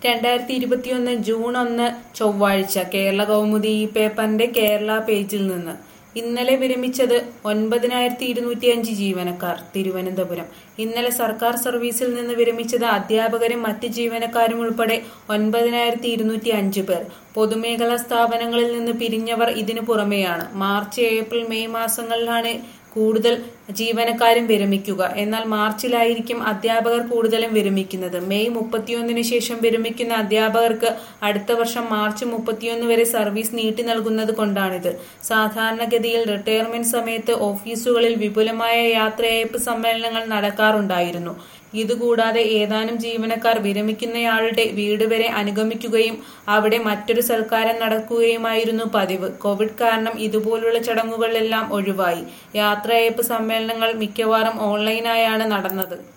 രണ്ടായിരത്തി ഇരുപത്തിയൊന്ന് ജൂൺ ഒന്ന് ചൊവ്വാഴ്ച കേരള കൗമുദി ഈ പേപ്പറിന്റെ കേരള പേജിൽ നിന്ന് ഇന്നലെ വിരമിച്ചത് ഒൻപതിനായിരത്തി ഇരുന്നൂറ്റിയഞ്ച് ജീവനക്കാർ തിരുവനന്തപുരം ഇന്നലെ സർക്കാർ സർവീസിൽ നിന്ന് വിരമിച്ചത് അധ്യാപകരും മറ്റ് ജീവനക്കാരും ഉൾപ്പെടെ ഒൻപതിനായിരത്തി ഇരുന്നൂറ്റി അഞ്ച് പേർ പൊതുമേഖലാ സ്ഥാപനങ്ങളിൽ നിന്ന് പിരിഞ്ഞവർ ഇതിനു പുറമെയാണ് മാർച്ച് ഏപ്രിൽ മെയ് മാസങ്ങളിലാണ് കൂടുതൽ ജീവനക്കാരും വിരമിക്കുക എന്നാൽ മാർച്ചിലായിരിക്കും അധ്യാപകർ കൂടുതലും വിരമിക്കുന്നത് മെയ് മുപ്പത്തിയൊന്നിന് ശേഷം വിരമിക്കുന്ന അധ്യാപകർക്ക് അടുത്ത വർഷം മാർച്ച് മുപ്പത്തിയൊന്ന് വരെ സർവീസ് നീട്ടി നൽകുന്നത് കൊണ്ടാണിത് സാധാരണഗതിയിൽ റിട്ടയർമെന്റ് സമയത്ത് ഓഫീസുകളിൽ വിപുലമായ യാത്രയയപ്പ് സമ്മേളനങ്ങൾ നടക്കാറുണ്ടായിരുന്നു ഇതുകൂടാതെ ഏതാനും ജീവനക്കാർ വിരമിക്കുന്നയാളുടെ വീട് വരെ അനുഗമിക്കുകയും അവിടെ മറ്റൊരു സൽക്കാരം നടക്കുകയുമായിരുന്നു പതിവ് കോവിഡ് കാരണം ഇതുപോലുള്ള ചടങ്ങുകളെല്ലാം ഒഴിവായി യാത്രയയപ്പ് സമ്മേളനങ്ങൾ മിക്കവാറും ഓൺലൈനായാണ് നടന്നത്